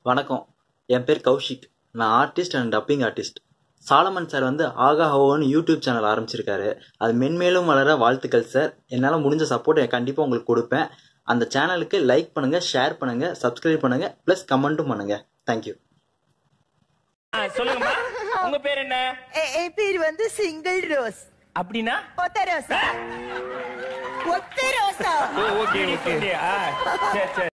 வணக்கம் என் பேர் கௌஷிக் நான் artist and dubbing artist Solomon sir வந்து ஆகா ஹோன்னு யூடியூப் சேனல் ஆரம்பிச்சிருக்காரு அது மென்மேலும் வளர வாழ்த்துக்கள் சார் என்னால் முடிஞ்ச சப்போர்ட் கண்டிப்பாக உங்களுக்கு கொடுப்பேன் அந்த சேனலுக்கு லைக் பண்ணுங்க ஷேர் பண்ணுங்க சப்ஸ்கிரைப் பண்ணுங்க ப்ளஸ் கமெண்ட்டும் பண்ணுங்க தேங்க்யூ ஆ, சொல்லுங்கம்மா உங்க பேர் என்ன எ- என் பேர் வந்து சிங்கிள் ரோஸ் அப்படின்னா ஒத்த ரோசா ஒத்த ரோசா ஓகே ஓகே சரி சரி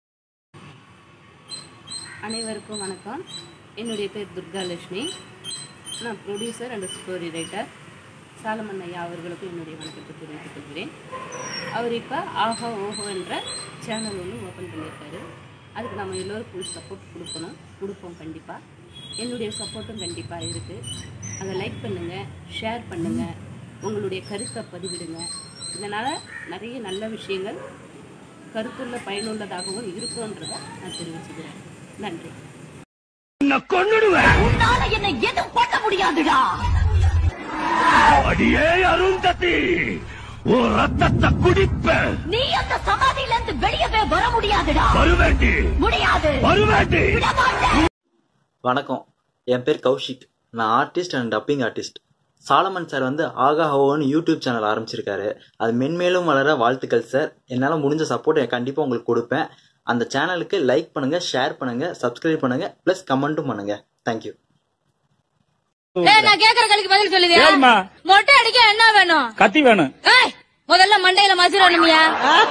அனைவருக்கும் வணக்கம் என்னுடைய பேர் துர்காலட்சுமி நான் producer and story writer Solomon ஐயா அவர்களுக்கும் என்னுடைய வணக்கத்தை தெரிவித்துக் கொள்கிறேன் அவர் இப்போ ஆஹா ஓஹோ என்ற சேனல் ஒன்று ஓப்பன் பண்ணியிருக்காரு அதுக்கு நம்ம எல்லோரும் ஃபுல் சப்போர்ட் கொடுக்கணும் கொடுப்போம் கண்டிப்பாக என்னுடைய சப்போர்ட்டும் கண்டிப்பாக இருக்குது அதை லைக் பண்ணுங்கள் ஷேர் பண்ணுங்கள் உங்களுடைய கருத்தை பதிவிடுங்க இதனால் நிறைய நல்ல விஷயங்கள் கருத்துள்ள பயனுள்ளதாகவும் இருக்கும்ன்றதை நான் தெரிவிச்சுக்கிறேன் நன்றி உன்னால என்னை எதுவும் பண்ண முடியாதுடா அடியே அருந்ததி உன் ரத்தத்தை குடிப்ப நீ அந்த சமாதியில இருந்து வெளியவே வர முடியாதுடா வருவேண்டி முடியாது வருவேண்டி விட மாட்டேன் வணக்கம் என் பேர் கௌஷிக் நான் artist and dubbing artist Solomon sir வந்து ஆகா ஹோன்னு யூடியூப் சேனல் ஆரம்பிச்சிருக்காரு அது மென்மேலும் வளர வாழ்த்துக்கள் சார் என்னால் முடிஞ்ச சப்போர்ட் கண்டிப்பாக உங்களுக்கு கொடுப்பேன் அந்த சேனலுக்கு லைக் பண்ணுங்க ஷேர் பண்ணுங்க சப்ஸ்கிரைப் பண்ணுங்க ப்ளஸ் கமெண்ட்டும் பண்ணுங்க தேங்க்யூ ஏய், நான் கேக்குற கேள்விக்கு பதில் சொல்லுவியா கேளுமா. மொட்டை அடிக்க என்ன வேணும் கத்தி வேணும் ஏய், முதல்ல மண்டையில மசிரணுமியா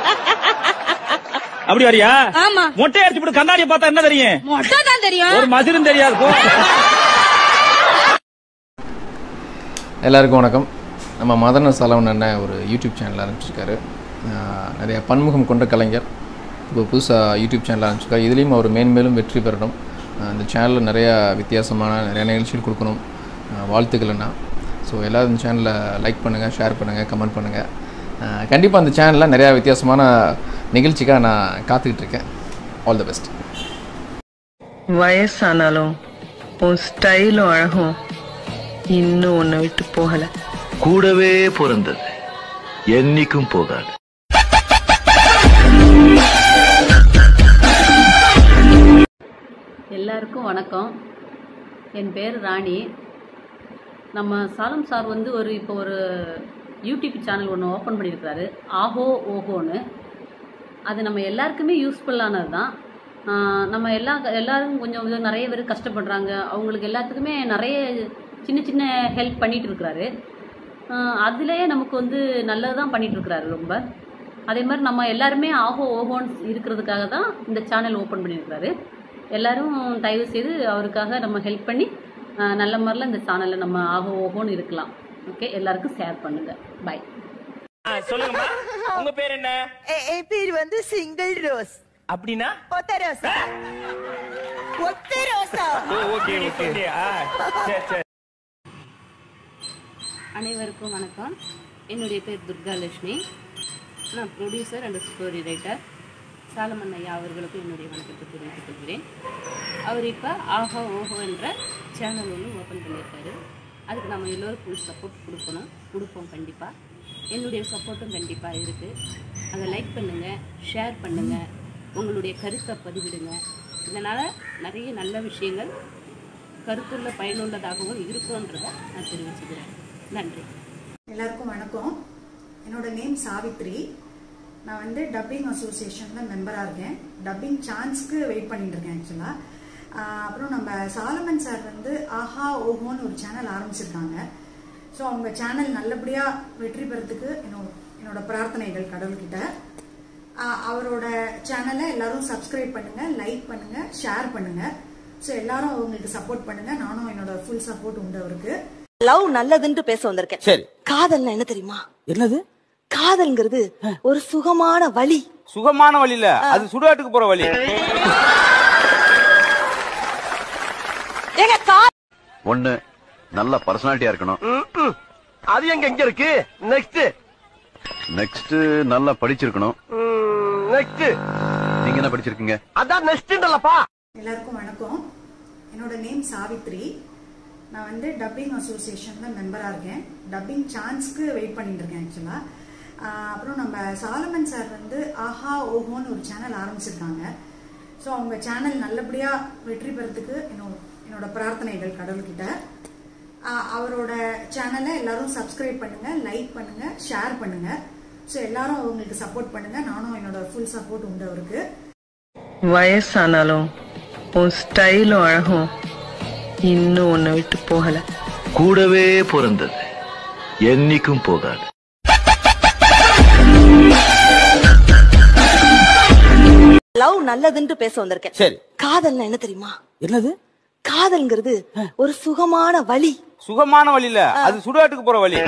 அப்படி வரியா ஆமா மொட்டை அடிச்சு போட்டு கண்ணாடியை பார்த்தா என்ன தெரியும் மொட்டை தான் தெரியும் ஒரு மதுரும் தெரியாது போ எல்லாருக்கும் வணக்கம் நம்ம மதன சலவன் அண்ணன் ஒரு யூடியூப் சேனல் ஆரம்பிச்சிருக்காரு ஆஹ் நிறைய பன்முகம் கொண்ட கலைஞர் இப்போ புதுசாக யூடியூப் சேனல் ஆரம்பிச்சிருக்காரு இதுலேயும் அவர் மேன்மேலும் வெற்றி பெறணும் ஆஹ் இந்த சேனலில் நிறையா வித்தியாசமான நிறைய நிகழ்ச்சிகள் கொடுக்கணும் ஆஹ் வாழ்த்துக்கள் அண்ணா ஸோ எல்லோரும் இந்த சேனலை லைக் பண்ணுங்கள் ஷேர் பண்ணுங்கள் கமெண்ட் பண்ணுங்கள் கண்டிப்பாக அந்த சேனலில் நிறையா வித்தியாசமான நிகழ்ச்சிக்காக நான் காத்துக்கிட்டு இருக்கேன் ஆல் தி பெஸ்ட் வயசானாலும் உன் ஸ்டைலும் அழகும் இன்னும் உன்னை விட்டு போகல கூடவே பிறந்தது என்னைக்கும் போகாது எல்லாருக்கும் வணக்கம் என் பேர் ராணி நம்ம சாலம் சார் வந்து ஒரு இப்போ ஒரு யூடியூப் சேனல் ஒன்று ஓப்பன் பண்ணியிருக்காரு ஆஹோ ஓஹோன்னு அது நம்ம எல்லாருக்குமே யூஸ்ஃபுல்லானது தான் நம்ம எல்லா எல்லாரும் கொஞ்சம் கொஞ்சம் நிறைய பேர் கஷ்டப்படுறாங்க அவங்களுக்கு எல்லாத்துக்குமே நிறைய சின்ன சின்ன ஹெல்ப் பண்ணிட்டு இருக்கிறாரு அதுலேயே நமக்கு வந்து நல்லது தான் பண்ணிட்டு இருக்கிறாரு ரொம்ப அதே மாதிரி நம்ம எல்லாருமே ஆஹோ ஓஹோன்னு இருக்கிறதுக்காக தான் இந்த சேனல் ஓப்பன் பண்ணியிருக்கிறாரு எல்லாரும் தயவு செய்து அவருக்காக நம்ம ஹெல்ப் பண்ணி ஆஹ் நல்ல மாதிரில இந்த சேனலில் நம்ம ஆஹோ ஓஹோன்னு இருக்கலாம் ஓகே எல்லாருக்கும் ஷேர் பண்ணுங்கள் பை ஆ, சொல்லுங்கம்மா உங்க பேர் என்ன எ- என் பேர் வந்து சிங்கிள் ரோஸ் அப்படின்னா ஒத்த ரோசா ஒத்த ரோசா ஓகே ஓகே சரி சரி அனைவருக்கும் வணக்கம் என்னுடைய பேர் துர்காலட்சுமி நான் producer and story writer Solomon ஐயா அவர்களுக்கும் என்னுடைய வணக்கத்தை தெரிவித்துக் கொள்கிறேன் அவர் இப்போ ஆஹா ஓஹோ என்ற சேனல் ஒன்று ஓப்பன் பண்ணியிருக்காரு அதுக்கு நம்ம எல்லோரும் ஃபுல் சப்போர்ட் கொடுக்கணும் கொடுப்போம் கண்டிப்பாக என்னுடைய சப்போர்ட்டும் கண்டிப்பாக இருக்குது அதை லைக் பண்ணுங்கள் ஷேர் பண்ணுங்கள் உங்களுடைய கருத்தை பதிவிடுங்க இதனால் நிறைய நல்ல விஷயங்கள் கருத்துள்ள பயனுள்ளதாகவும் இருக்கும்ன்றதை நான் தெரிவிச்சுக்கிறேன் நன்றி எல்லாருக்கும் வணக்கம் என்னோட நேம் சாவித்ரி நான் வந்து டப்பிங் அசோசியேஷனில் மெம்பராக இருக்கேன் டப்பிங் சான்ஸ்க்கு வெயிட் பண்ணிட்டு இருக்கேன் ஆக்சுவலாக அப்புறம் நம்ம சாலமன் சார் வந்து ஆஹா ஓஹோன்னு ஒரு சேனல் ஆரம்பிச்சிருக்காங்க ஸோ அவங்க சேனல் நல்லபடியாக வெற்றி பெறத்துக்கு என்னோட என்னோட பிரார்த்தனைகள் கடவுள்கிட்ட ஆஹ் அவரோட சேனலை எல்லாரும் சப்ஸ்கிரைப் பண்ணுங்க லைக் பண்ணுங்க ஷேர் பண்ணுங்க ஸோ எல்லாரும் அவங்களுக்கு சப்போர்ட் பண்ணுங்க நானும் என்னோட ஃபுல் சப்போர்ட் உண்டு அவருக்கு லவ் நல்லதுன்னு பேச வந்திருக்கேன் சரி காதல்னா என்ன தெரியுமா என்னது காதல்ங்கிறது ஒரு சுகமான வழி சுகமான வழி இல்ல அது சுடுகாட்டுக்கு போற வழி ஏங்க கா ஒண்ணு நல்ல பர்சனாலிட்டியா இருக்கணும் அது எங்க எங்க இருக்கு நெக்ஸ்ட் நெக்ஸ்ட் நல்லா படிச்சிருக்கணும் நெக்ஸ்ட் நீங்க என்ன படிச்சிருக்கீங்க அதான் நெக்ஸ்ட்ன்றலப்பா எல்லாருக்கும் வணக்கம் என்னோட நேம் சாவித்ரி நான் வந்து டப்பிங் அசோசியேஷனில் மெம்பராக இருக்கேன் டப்பிங் சான்ஸ்க்கு வெயிட் பண்ணிட்டு இருக்கேன் ஆக்சுவலாக அப்புறம் நம்ம சாலமன் சார் வந்து ஆஹா ஓஹோன்னு ஒரு சேனல் ஆரம்பிச்சிருக்காங்க ஸோ அவங்க சேனல் நல்லபடியாக வெற்றி பெறத்துக்கு என்னோட என்னோட பிரார்த்தனைகள் கடவுள்கிட்ட ஆஹ் அவரோட சேனலை எல்லாரும் சப்ஸ்கிரைப் பண்ணுங்க லைக் பண்ணுங்க ஷேர் பண்ணுங்க ஸோ எல்லாரும் அவங்களுக்கு சப்போர்ட் பண்ணுங்க நானும் என்னோட ஃபுல் சப்போர்ட் உண்டு அவருக்கு வயசானாலும் உன் ஸ்டைலும் அழகும் இன்னும் உன்னை விட்டு போகல கூடவே பிறந்தது என்னைக்கும் போகாது லவ் நல்லதுன்னு பேச வந்திருக்கேன் சரி காதல்னா என்ன தெரியுமா என்னது காதல்ங்கிறது ஒரு சுகமான வழி சுகமான வழி இல்ல அது சுடுகாட்டுக்கு போற வழி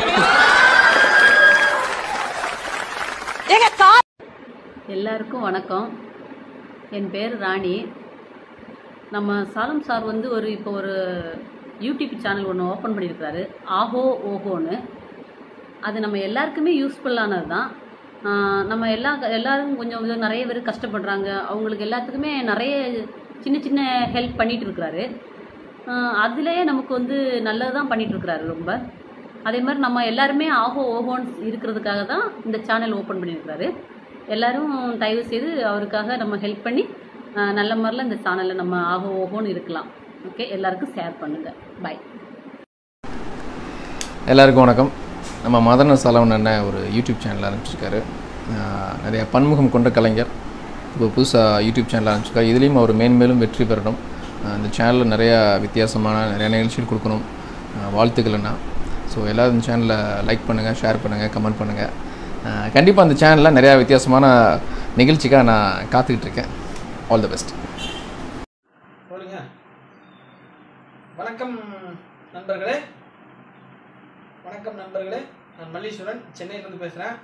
ஏங்க கா எல்லாருக்கும் வணக்கம் என் பேர் ராணி நம்ம சாலம் சார் வந்து ஒரு இப்போ ஒரு யூடியூப் சேனல் ஒன்று ஓப்பன் பண்ணியிருக்காரு ஆஹோ ஓஹோன்னு அது நம்ம எல்லாருக்குமே யூஸ்ஃபுல்லானது தான் ஆஹ் நம்ம எல்லா எல்லாரும் கொஞ்சம் கொஞ்சம் நிறைய பேர் கஷ்டப்படுறாங்க அவங்களுக்கு எல்லாத்துக்குமே நிறைய சின்ன சின்ன ஹெல்ப் பண்ணிட்டு இருக்கிறாரு அதுலேயே நமக்கு வந்து நல்லது தான் பண்ணிட்டு இருக்கிறாரு ரொம்ப அதே மாதிரி நம்ம எல்லாருமே ஆஹோ ஓஹோன்னு இருக்கிறதுக்காக தான் இந்த சேனல் ஓப்பன் பண்ணியிருக்கிறாரு எல்லாரும் தயவு செய்து அவருக்காக நம்ம ஹெல்ப் பண்ணி ஆஹ் நல்ல மாதிரில இந்த சேனலில் நம்ம ஆஹோ ஓஹோன்னு இருக்கலாம் ஓகே எல்லாருக்கும் ஷேர் பண்ணுங்கள் பாய் எல்லாருக்கும் வணக்கம் நம்ம மதன சலவன் அண்ணன் ஒரு யூடியூப் சேனல் ஆரம்பிச்சிருக்காரு ஆஹ் நிறைய பன்முகம் கொண்ட கலைஞர் இப்போ புதுசாக யூடியூப் சேனல் ஆரம்பிச்சிருக்காரு இதுலேயும் அவர் மேன்மேலும் வெற்றி பெறணும் ஆஹ் இந்த சேனலில் நிறையா வித்தியாசமான நிறைய நிகழ்ச்சிகள் கொடுக்கணும் ஆஹ் வாழ்த்துக்கள் அண்ணா ஸோ எல்லோரும் இந்த சேனலை லைக் பண்ணுங்கள் ஷேர் பண்ணுங்கள் கமெண்ட் பண்ணுங்கள் கண்டிப்பாக அந்த சேனலில் நிறையா வித்தியாசமான நிகழ்ச்சிக்காக நான் காத்துக்கிட்டு இருக்கேன் ஆல் தி பெஸ்ட் சொல்லுங்க வணக்கம் நண்பர்களே வணக்கம் நண்பர்களே நான் மல்லீஸ்வரன் சென்னையிலிருந்து பேசுகிறேன்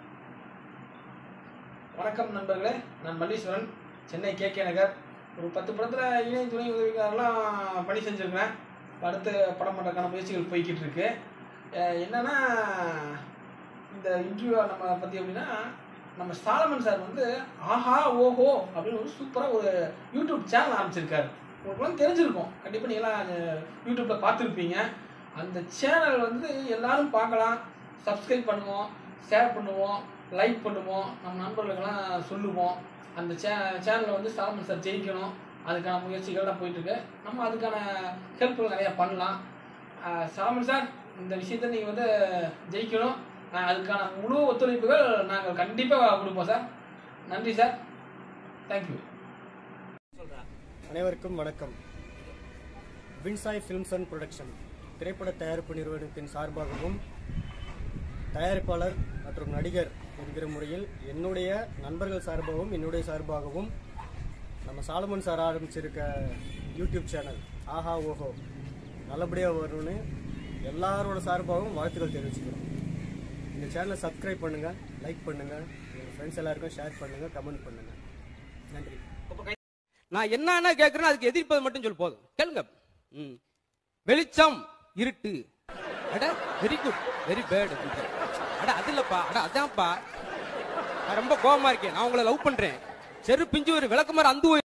வணக்கம் நண்பர்களே நான் மல்லீஸ்வரன் சென்னை கே கே நகர் ஒரு பத்து படத்தில் இணை துணை உதவிக்காரெல்லாம் பணி செஞ்சுருக்கிறேன் இப்ப அடுத்து படம் பண்ணுறதுக்கான முயற்சிகள் போய்கிட்டு இருக்கு அஹ் என்னன்னா இந்த இன்டர்வியூ நம்ம பற்றி எப்படின்னா நம்ம சாலமன் சார் வந்து ஆஹா ஓஹோ அப்படின்னு ஒரு சூப்பராக ஒரு யூடியூப் சேனல் ஆரம்பிச்சிருக்காரு உங்களுக்குலாம் தெரிஞ்சிருக்கும் கண்டிப்பாக நீங்களாம் யூடியூப்பில் பார்த்துருப்பீங்க அந்த சேனல் வந்து எல்லாரும் பார்க்கலாம் சப்ஸ்கிரைப் பண்ணுவோம் ஷேர் பண்ணுவோம் லைக் பண்ணுவோம் நம்ம நண்பர்களுக்கெல்லாம் சொல்லுவோம் அந்த சே சேனலில் வந்து சாலமன் சார் ஜெயிக்கணும் அதுக்கான முயற்சிகள்லாம் போயிட்டுருக்கு நம்ம அதுக்கான ஹெல்ப்கள் நிறையா பண்ணலாம் ஆஹ் சாலமன் சார் இந்த விஷயத்தை நீங்கள் வந்து ஜெயிக்கணும் ஆஹ் அதுக்கான முழு ஒத்துழைப்புகள் நாங்கள் கண்டிப்பாக கொடுப்போம் சார் நன்றி சார் தேங்க்யூ அனைவருக்கும் வணக்கம் வின்சாய் ஃபிலிம்ஸ் அண்ட் ப்ரொடக்ஷன் திரைப்பட தயாரிப்பு நிறுவனத்தின் சார்பாகவும் தயாரிப்பாளர் மற்றும் நடிகர் என்கிற முறையில் என்னுடைய நண்பர்கள் சார்பாகவும் என்னுடைய சார்பாகவும் நம்ம சாலமன் சார் ஆரம்பிச்சிருக்க யூடியூப் சேனல் ஆஹா ஓஹோ நல்லபடியாக வரும்னு எல்லாரோட சார்பாகவும் வாழ்த்துக்கள் தெரிவிச்சுக்கிறோம் இந்த சேனலை சப்ஸ்கிரைப் பண்ணுங்கள் லைக் பண்ணுங்கள் உங்கள் ஃப்ரெண்ட்ஸ் எல்லாருக்கும் ஷேர் பண்ணுங்கள் கமெண்ட் பண்ணுங்கள் நன்றி நான் என்னன்னா கேட்கறேன் அதுக்கு எதிர்ப்பது மட்டும் சொல்லு போதும் கேளுங்க ம். வெளிச்சம் இருட்டு அட வெரி குட் வெரி பேட் அட அது இல்லப்பா அட அதான்ப்பா நான் ரொம்ப கோவமா இருக்கேன் நான் உங்களை லவ் பண்றேன் செரு பிஞ்சு ஒரு விளக்குமாறு அந்து